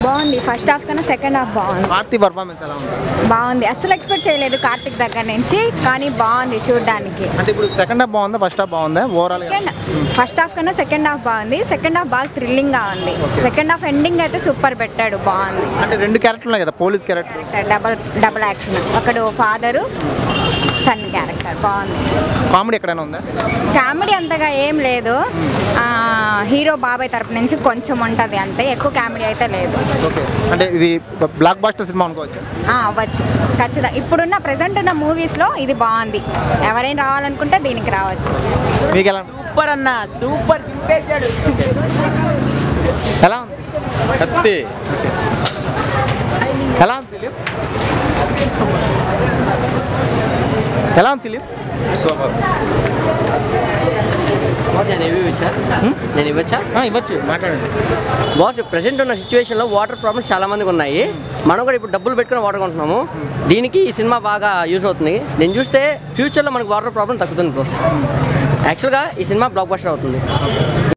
బాగుంది first half కన్నా second half బాగుంది కార్తీ పర్ఫార్మెన్స్ ఎలా ఉంది బాగుంది అస్సలు ఎక్స్పెక్ట్ చేయలేదు కార్తిక్ దగ్గర నుంచి కానీ బాగుంది చూడడానికి అంటే ఇప్పుడు సెకండ్ హాఫ్ బాగుందా ఫస్ట్ హాఫ్ బాగుందా ఓవరాల్ సెకండ్ ఫస్ట్ హాఫ్ కన్నా సెకండ్ హాఫ్ బాగుంది సెకండ్ హాఫ్ బాగా థ్రిల్లింగ్గా ఉంది సెకండ్ హాఫ్ ఎండింగ్ అయితే సూపర్ పెట్టాడు బాగుంది అంటే రెండు క్యారెక్టర్లు ఉన్నాయి కదా police character double double action ఒకడు ఫాదరు సన్ క్యారెక్టర్ బాగుంది కామెడీ ఎక్కడైనా ఉందా కామెడీ అంతగా ఏం లేదు ఆ, హీరో బాబాయ్ తరపు నుంచి కొంచెం ఉంటుంది అంతే ఎక్కువ కామెడీ అయితే లేదు ఓకే అంటే ఇది బ్లాక్ బాస్టర్ సినిమా అనుకోవచ్చు ఆ, అవ్వచ్చు ఖచ్చితంగా ఇప్పుడున్న ప్రజెంట్ ఉన్న మూవీస్లో ఇది బాగుంది ఎవరైనా రావాలనుకుంటే దీనికి రావచ్చు మీకు ఎలా సూపర్ అన్న సూపర్ దింపేశాడు ఎలా ఉంది కత్తి ఎలా ఉంది ఫిలిం ఎలా ఉంది ఫిలిం నేను ఇవి ఇచ్చా నేను ఇవ్వచ్చా ఆ, ఇవ్వచ్చు మాట్లాడండి బాస్ ప్రజెంట్ ఉన్న సిచ్యువేషన్లో వాటర్ ప్రాబ్లమ్స్ చాలా మందికి ఉన్నాయి మనం కూడా ఇప్పుడు డబ్బులు పెట్టుకుని వాటర్ కొంటున్నాము దీనికి ఈ సినిమా బాగా యూజ్ అవుతుంది నేను చూస్తే ఫ్యూచర్లో మనకు వాటర్ ప్రాబ్లం తగ్గుతుంది బాస్ యాక్చువల్గా ఈ సినిమా బ్లాక్ బస్టర్ అవుతుంది